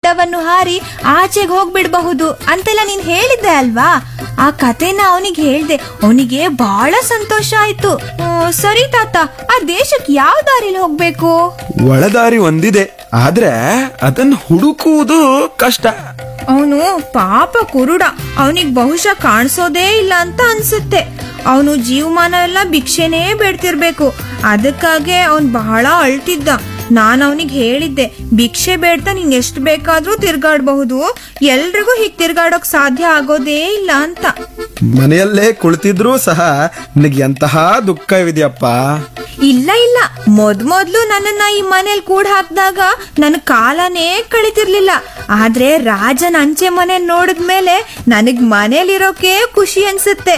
ಗುಡ್ಡವನ್ನು ಹಾರಿ ಆಚೆಗೆ ಹೋಗ್ಬಿಡ್ಬಹುದು ಅಂತೆಲ್ಲ ನೀನ್ ಹೇಳಿದ್ದೆ ಅಲ್ವಾ ಆ ಕತೆನ ಅವನಿಗೆ ಹೇಳ್ದೆ ಅವನಿಗೆ ಬಹಳ ಸಂತೋಷ ಆಯ್ತು ಹ್ಮ್, ಸರಿ ತಾತ ಆ ದೇಶಕ್ಕೆ ಯಾವ ದಾರಿಲಿ ಹೋಗ್ಬೇಕು ಒಳದಾರಿ ಒಂದಿದೆ ಆದ್ರೆ ಅದನ್ನ ಹುಡುಕುವುದು ಕಷ್ಟ ಅವನು ಪಾಪ ಕುರುಡ ಅವನಿಗೆ ಬಹುಶಃ ಕಾಣಿಸೋದೇ ಇಲ್ಲ ಅಂತ ಅನ್ಸುತ್ತೆ ಅವನು ಜೀವಮಾನ ಎಲ್ಲ ಭಿಕ್ಷೆನೇ ಬೇಡ್ತಿರ್ಬೇಕು ಅದಕ್ಕಾಗೆ ಅವನ್ ಬಹಳ ಅಳ್ತಿದ್ದ ನಾನು ಅವನಿಗೆ ಹೇಳಿದ್ದೆ ಭಿಕ್ಷೆ ಬೇಡ್ತಾ ನೀನ್ ಎಷ್ಟು ಬೇಕಾದ್ರೂ ತಿರ್ಗಾಡ್ಬಹುದು ಎಲ್ರಿಗೂ ಹೀಗ್ ತಿರ್ಗಾಡೋಕ್ ಸಾಧ್ಯ ಆಗೋದೇ ಇಲ್ಲ ಅಂತ ಮನೆಯಲ್ಲೇ ಕುಳಿತಿದ್ರೂ ಸಹ ನಿನಗೆ ಎಂತಹ ದುಃಖವಿದೆಯಪ್ಪ ಇಲ್ಲ ಇಲ್ಲ ಮೊದ್ ಮೊದ್ಲು ನನ್ನನ್ನ ಈ ಮನೇಲಿ ಕೂಡ ಹಾಕಿದಾಗ ನನ್ನ ಕಾಲನೇ ಕಳಿತಿರ್ಲಿಲ್ಲ ಆದ್ರೆ ರಾಜನ ಅಂಚೆ ಮನೆ ನೋಡಿದ್ಮೇಲೆ ನನಗ್ ಮನೇಲಿರೋಕೆ ಖುಷಿ ಅನ್ಸುತ್ತೆ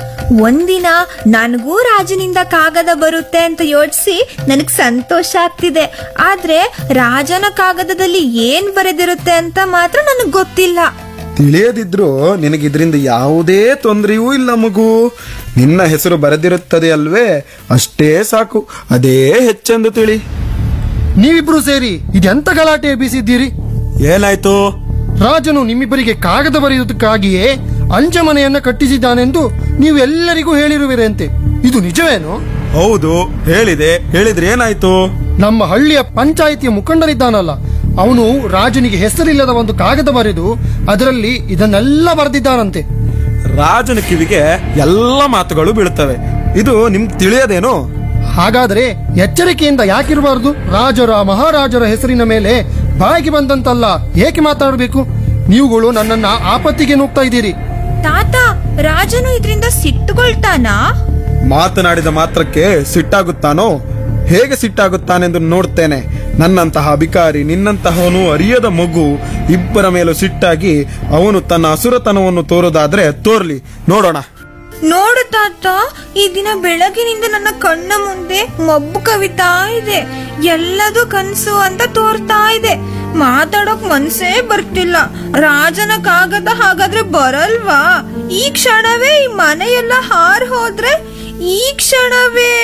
ಒಂದಿನ ನನಗೂ ರಾಜನಿಂದ ಕಾಗದ ಬರುತ್ತೆ ಅಂತ ಯೋಚಿಸಿ ನನಗ್ ಸಂತೋಷ ಆಗ್ತಿದೆ ಆದ್ರೆ ರಾಜನ ಕಾಗದದಲ್ಲಿ ಏನ್ ಬರೆದಿರುತ್ತೆ ಅಂತ ಮಾತ್ರ ನನಗ್ ಗೊತ್ತಿಲ್ಲ ತಿಳಿಯದಿದ್ರು ನಿನಗೆ ಇದರಿಂದ ಯಾವುದೇ ತೊಂದರೆಯೂ ಇಲ್ಲ ಮಗು ನಿನ್ನ ಹೆಸರು ಬರೆದಿರುತ್ತದೆ ಅಲ್ವೇ ಅಷ್ಟೇ ಸಾಕು ಅದೇ ಹೆಚ್ಚೆಂದು ತಿಳಿ ನೀವಿಬ್ರು ಸೇರಿ ಇದೆಂತ ಗಲಾಟೆ ಎಬ್ಬಿಸಿದ್ದೀರಿ ಏನಾಯ್ತು ರಾಜನು ನಿಮ್ಮಿಬ್ಬರಿಗೆ ಕಾಗದ ಬರೆಯುವುದಕ್ಕಾಗಿಯೇ ಅಂಚೆ ಮನೆಯನ್ನ ಕಟ್ಟಿಸಿದ್ದಾನೆಂದು ನೀವು ಎಲ್ಲರಿಗೂ ಹೇಳಿರುವಿರಂತೆ ಇದು ನಿಜವೇನು ಹೌದು ಹೇಳಿದೆ ಹೇಳಿದ್ರೆ ಏನಾಯ್ತು ನಮ್ಮ ಹಳ್ಳಿಯ ಪಂಚಾಯಿತಿಯ ಮುಖಂಡರಿದ್ದಾನಲ್ಲ ಅವನು ರಾಜನಿಗೆ ಹೆಸರಿಲ್ಲದ ಒಂದು ಕಾಗದ ಬರೆದು ಅದರಲ್ಲಿ ಇದನ್ನೆಲ್ಲ ಬರೆದಿದ್ದಾನಂತೆ ರಾಜನ ಕಿವಿಗೆ ಎಲ್ಲ ಮಾತುಗಳು ಬೀಳುತ್ತವೆ ಇದು ನಿಮ್ಗೆ ತಿಳಿಯದೇನು ಹಾಗಾದ್ರೆ ಎಚ್ಚರಿಕೆಯಿಂದ ಯಾಕಿರಬಾರದು ರಾಜರ ಮಹಾರಾಜರ ಹೆಸರಿನ ಮೇಲೆ ಬಾಯಿಗೆ ಬಂದಂತಲ್ಲ ಏಕೆ ಮಾತಾಡಬೇಕು ನೀವುಗಳು ನನ್ನನ್ನ ಆಪತ್ತಿಗೆ ನೂಗ್ತಾ ಇದ್ದೀರಿ ತಾತ ರಾಜನು ಇದರಿಂದ ಸಿಟ್ಟುಗೊಳ್ತಾನಾ ಮಾತನಾಡಿದ ಮಾತ್ರಕ್ಕೆ ಸಿಟ್ಟಾಗುತ್ತಾನೋ ಹೇಗೆ ಸಿಟ್ಟಾಗುತ್ತಾನೆಂದು ನೋಡ್ತೇನೆ ನನ್ನಂತಹ ಅಧಿಕಾರಿ ನಿನ್ನಂತಹವನು ಅರಿಯದ ಮಗು ಇಬ್ಬರ ಮೇಲೂ ಸಿಟ್ಟಾಗಿ ಅವನು ತನ್ನ ಅಸುರತನವನ್ನು ತೋರುದಾದ್ರೆ ತೋರ್ಲಿ ನೋಡೋಣ ನೋಡು ತಾತ ಈ ದಿನ ಬೆಳಗಿನಿಂದ ನನ್ನ ಕಣ್ಣ ಮುಂದೆ ಮಬ್ಬು ಕವಿತಾ ಇದೆ ಎಲ್ಲದೂ ಕನ್ಸು ಅಂತ ತೋರ್ತಾ ಇದೆ ಮಾತಾಡೋಕ್ ಮನ್ಸೇ ಬರ್ತಿಲ್ಲ ರಾಜನ ಕಾಗದ ಹಾಗಾದ್ರೆ ಬರಲ್ವಾ ಈ ಕ್ಷಣವೇ ಈ ಮನೆಯೆಲ್ಲ ಹಾರ್ ಹೋದ್ರೆ ಈ ಕ್ಷಣವೇ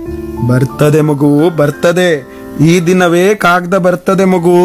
ಬರ್ತದೆ ಮಗು ಬರ್ತದೆ ಈ ದಿನವೇ ಕಾಗದ ಬರ್ತದೆ ಮಗು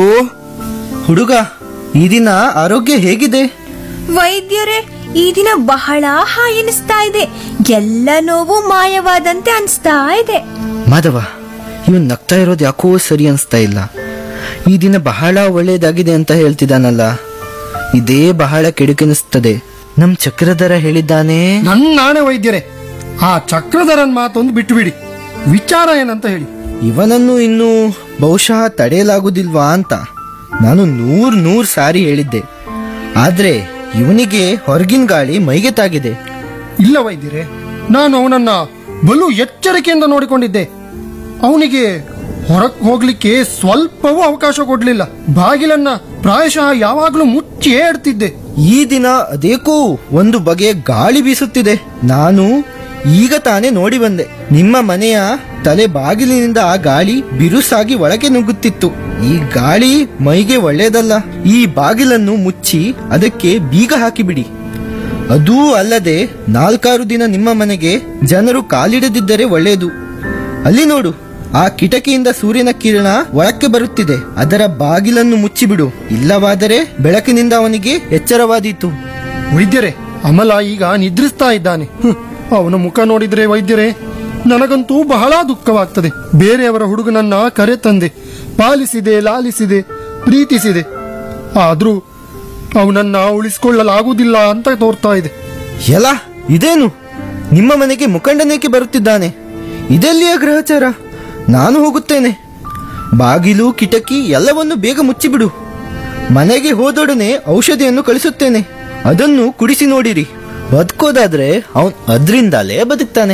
ಹುಡುಗ ಈ ದಿನ ಆರೋಗ್ಯ ಹೇಗಿದೆ ವೈದ್ಯರೇ ಈ ದಿನ ಬಹಳ ಹಾಯ್ ಎನಿಸ್ತಾ ಇದೆ ಎಲ್ಲ ನೋವು ಮಾಯವಾದಂತೆ ಅನ್ಸ್ತಾ ಇದೆ ಮಾಧವ ಇವನ್ ನಗ್ತಾ ಇರೋದು ಯಾಕೋ ಸರಿ ಅನ್ಸ್ತಾ ಇಲ್ಲ ಈ ದಿನ ಬಹಳ ಒಳ್ಳೇದಾಗಿದೆ ಅಂತ ಹೇಳ್ತಿದ್ದಾನಲ್ಲ ಇದೇ ಬಹಳ ಕೆಡುಕೆನಿಸ್ತದೆ ನಮ್ ಚಕ್ರಧರ ಹೇಳಿದ್ದಾನೆ ನನ್ನಾಣೆ ವೈದ್ಯರೇ ಆ ಚಕ್ರಧರನ್ ಮಾತೊಂದು ಬಿಟ್ಟು ಬಿಡಿ ವಿಚಾರ ಏನಂತ ಹೇಳಿ ಇವನನ್ನು ಇನ್ನು ಬಹುಶಃ ತಡೆಯಲಾಗುದಿಲ್ವಾ ಅಂತ ನಾನು ನೂರ್ ನೂರ್ ಸಾರಿ ಹೇಳಿದ್ದೆ ಆದ್ರೆ ಇವನಿಗೆ ಹೊರಗಿನ ಗಾಳಿ ಮೈಗೆ ತಾಗಿದೆ ಇಲ್ಲ ವೈದ್ಯರೇ ನಾನು ಅವನನ್ನ ಬಲು ಎಚ್ಚರಿಕೆಯಿಂದ ನೋಡಿಕೊಂಡಿದ್ದೆ ಅವನಿಗೆ ಹೊರಕ್ ಹೋಗ್ಲಿಕ್ಕೆ ಸ್ವಲ್ಪವೂ ಅವಕಾಶ ಕೊಡ್ಲಿಲ್ಲ ಬಾಗಿಲನ್ನ ಪ್ರಾಯಶಃ ಯಾವಾಗ್ಲೂ ಮುಚ್ಚಿಯೇ ಇಡ್ತಿದ್ದೆ ಈ ದಿನ ಅದೇಕೋ ಒಂದು ಬಗೆಯ ಗಾಳಿ ಬೀಸುತ್ತಿದೆ ನಾನು ಈಗ ತಾನೇ ನೋಡಿ ಬಂದೆ ನಿಮ್ಮ ಮನೆಯ ತಲೆ ಬಾಗಿಲಿನಿಂದ ಆ ಗಾಳಿ ಬಿರುಸಾಗಿ ಒಳಗೆ ನುಗ್ಗುತ್ತಿತ್ತು ಈ ಗಾಳಿ ಮೈಗೆ ಒಳ್ಳೆಯದಲ್ಲ ಈ ಬಾಗಿಲನ್ನು ಮುಚ್ಚಿ ಅದಕ್ಕೆ ಬೀಗ ಹಾಕಿಬಿಡಿ ಅದೂ ಅಲ್ಲದೆ ನಾಲ್ಕಾರು ದಿನ ನಿಮ್ಮ ಮನೆಗೆ ಜನರು ಕಾಲಿಡದಿದ್ದರೆ ಒಳ್ಳೆಯದು ಅಲ್ಲಿ ನೋಡು ಆ ಕಿಟಕಿಯಿಂದ ಸೂರ್ಯನ ಕಿರಣ ಒಳಕ್ಕೆ ಬರುತ್ತಿದೆ ಅದರ ಬಾಗಿಲನ್ನು ಮುಚ್ಚಿಬಿಡು ಇಲ್ಲವಾದರೆ ಬೆಳಕಿನಿಂದ ಅವನಿಗೆ ಎಚ್ಚರವಾದೀತು ವೈದ್ಯರೇ ಅಮಲ ಈಗ ನಿದ್ರಿಸ್ತಾ ಇದ್ದಾನೆ ಹ್ಮ್. ಅವನ ಮುಖ ನೋಡಿದ್ರೆ ವೈದ್ಯರೇ ನನಗಂತೂ ಬಹಳ ದುಃಖವಾಗ್ತದೆ ಬೇರೆಯವರ ಹುಡುಗನನ್ನ ಕರೆ ತಂದೆ ಪಾಲಿಸಿದೆ ಲಾಲಿಸಿದೆ ಪ್ರೀತಿಸಿದೆ ಆದ್ರೂ ಅವನನ್ನ ಉಳಿಸಿಕೊಳ್ಳಲಾಗುವುದಿಲ್ಲ ಅಂತ ತೋರ್ತಾ ಇದೆ ಎಲ ಇದೇನು ನಿಮ್ಮ ಮನೆಗೆ ಮುಖಂಡನೇಕೆ ಬರುತ್ತಿದ್ದಾನೆ ಇದೆಲ್ಲಿಯ ಗ್ರಹಚಾರ ನಾನು ಹೋಗುತ್ತೇನೆ ಬಾಗಿಲು ಕಿಟಕಿ ಎಲ್ಲವನ್ನು ಬೇಗ ಮುಚ್ಚಿಬಿಡು ಮನೆಗೆ ಹೋದೊಡನೆ ಔಷಧಿಯನ್ನು ಕಳಿಸುತ್ತೇನೆ ಅದನ್ನು ಕುಡಿಸಿ ನೋಡಿರಿ ಬದುಕೋದಾದ್ರೆ ಅವನ್ ಅದ್ರಿಂದಲೇ ಬದುಕ್ತಾನೆ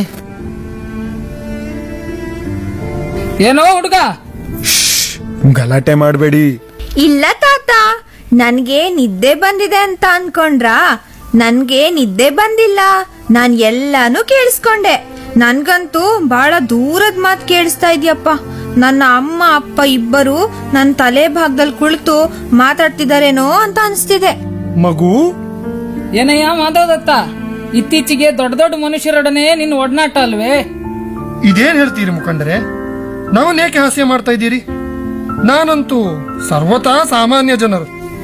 ಏನೋ ಹುಡುಗ ಗಲಾಟೆ ಮಾಡಬೇಡಿ ಇಲ್ಲ ತಾತ ನನ್ಗೆ ನಿದ್ದೆ ಬಂದಿದೆ ಅಂತ ಅನ್ಕೊಂಡ್ರಾ ನನ್ಗೆ ನಿದ್ದೆ ಬಂದಿಲ್ಲ ನಾನ್ ಎಲ್ಲಾನು ಕೇಳಿಸ್ಕೊಂಡೆ ನನ್ಗಂತೂ ಬಹಳ ದೂರದ ಮಾತು ಕೇಳಿಸ್ತಾ ಇದೆಯಪ್ಪ ನನ್ನ ಅಮ್ಮ ಅಪ್ಪ ಇಬ್ಬರು ನನ್ನ ತಲೆ ಭಾಗದಲ್ಲಿ ಕುಳಿತು ಮಾತಾಡ್ತಿದಾರೇನೋ ಅಂತ ಅನ್ಸ್ತಿದೆ ಮಗು ಏನಯ್ಯ ಮಾಧವದತ್ತ ಇತ್ತೀಚೆಗೆ ದೊಡ್ಡ ದೊಡ್ಡ ಮನುಷ್ಯರೊಡನೆ ನಿನ್ನ ಒಡನಾಟ ಅಲ್ವೇ ಇದೇನ್ ಹೇಳ್ತೀರಿ ಮುಖಂಡರೆ ನಾವನ್ನೇಕೆ ಹಾಸ್ಯ ಮಾಡ್ತಾ ಇದ್ದೀರಿ ನಾನಂತೂ ಸರ್ವತಾ ಸಾಮಾನ್ಯ ಜನರು